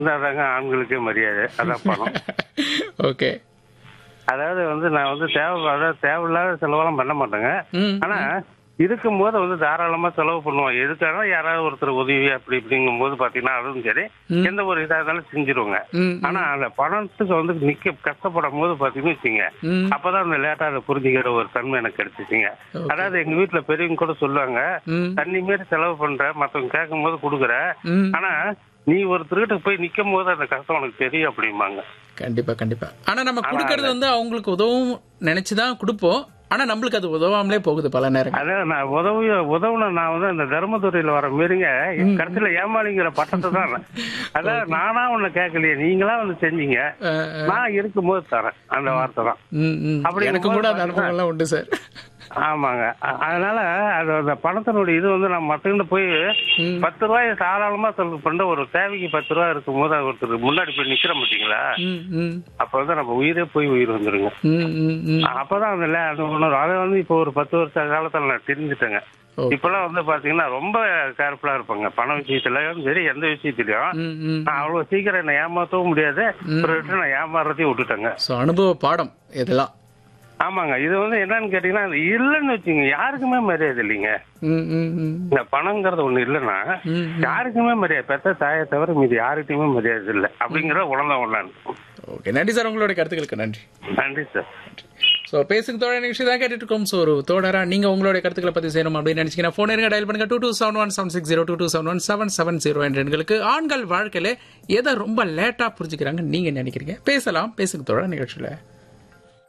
இருந்தாதாங்க ஆண்களுக்கே மரியாதை அதான் பணம் ஓகே அதாவது வந்து நான் வந்து தேவை அதாவது தேவையில்லாத செலவெல்லாம் பண்ண மாட்டேங்க ம் ஆனா இருக்கும் போது வந்து தாராளமா செலவு பண்ணுவோம் எதுக்காக யாராவது ஒருத்தர் உதவி அப்படி இப்படிங்கும் போது பாத்தீங்கன்னா அதுவும் சரி எந்த ஒரு இதா இருந்தாலும் செஞ்சிருவோங்க ம் ஆனா அந்த பணத்துக்கு வந்து நிக்க கஷ்டப்படும் போது பாத்தீங்கன்னு வச்சுங்க ம் அப்பதான் அந்த லேட்டா அதை புரிஞ்சுக்கிற ஒரு தன்மை எனக்கு கிடைச்சிச்சுங்க Okay. அதாவது எங்க வீட்டுல பெரியவங்க கூட சொல்லுவாங்க ம் தண்ணி மாரி செலவு பண்ற மத்தவங்க கேட்கும் போது கொடுக்குற ம் ஆனா நீ ஒருத்தர்கிட்ட போய் நிக்கும் போது அந்த கஷ்டம் உனக்கு தெரியும் அப்படிம்பாங்க கண்டிப்பா கண்டிப்பா ஆனா நம்ம கொடுக்கறது வந்து அவங்களுக்கு உதவும் நினைச்சுதான் கொடுப்போம் ஆனா நம்மளுக்கு அது உதவாமலே போகுது பல நேரங்கள் அதான் நான் உதவி உதவுன நான் வந்து அந்த தர்மதுரையில வர மாரிங்க கடைசியில ஏமாளிங்கிற பட்டத்தை தான் அதான் நானா ஒண்ணு கேட்கலையே நீங்களா வந்து செஞ்சீங்க அஹ், அஹ், நான் இருக்கும்போது தரேன் அந்த வார்த்தை தான் ம், ம். அப்படி எனக்கு கூட அந்த இருக்கும்போது அனுபவம்லாம் உண்டு சார் ஆமாங்க அ- அதனால அது அந்த பணத்தினுடைய இது வந்து நம்ம மத்தவங்க போய் ம். பத்து ரூபாய் தாராளமா செலவு பண்ண ஒரு தேவைக்கு பத்து ரூபாய் இருக்கும்போது அது ஒருத்தர் முன்னாடி போய் நிக்கிற மாட்டீங்களா ம், ம், அப்ப வந்து நம்ம உயிரே போய் உயிர் வந்துருங்க ம், ம், ம். அப்பதான் அந்த லே- அது உணர்வு அதை வந்து இப்போ ஒரு பத்து வருஷ காலத்துல நான் தெரிஞ்சுட்டேங்க ஓ. இப்பெல்லாம் வந்து பாத்தீங்கன்னா ரொம்ப கேர்ஃபுல்லா இருப்பாங்க பண விஷயத்துலயும் சரி எந்த விஷயத்திலயும் ம், ம். நான் அவ்வளவு சீக்கிரம் என்ன ஏமாத்தவும் முடியாது அப்புறம் நான் ஏமாறதையும் விட்டுட்டேங்க ஸோ அனுபவ பாடம் இதெல்லாம் ஆமாங்க இது வந்து என்னன்னு கேட்டீங்கன்னா இது இல்லைன்னு வச்சுங்க யாருக்குமே மரியாதை இல்லைங்க ம், ம், ம். இந்த பணங்கிறது ஒண்ணு இல்லைன்னா ம், யாருக்குமே மரியாதை பெத்த தாயை தவிர மீது யாருக்கிட்டையுமே மரியாதை இல்லை அப்படிங்கிற உணர்ந்த ஒண்ணான் ஓகே நன்றி சார் உங்களுடைய கருத்துக்களுக்கு நன்றி நன்றி சார் ஸோ பேசுங்க தோழ நிகழ்ச்சி தான் கேட்டுட்டு இருக்கோம் ஸோ ஒரு தோழரா நீங்க உங்களுடைய கருத்துக்களை பத்தி செய்யணும் அப்படின்னு நினைச்சீங்கன்னா ஃபோன் இருங்க டயல் பண்ணுங்க two two seven one seven six zero two two seven one seven seven zero என்ற எண்களுக்கு ஆண்கள் வாழ்க்கையில எதை ரொம்ப லேட்டா புரிஞ்சுக்கிறாங்க நீங்க நினைக்கிறீங்க பேசலாம் பேசுங்க தோழ நிகழ்ச்சியில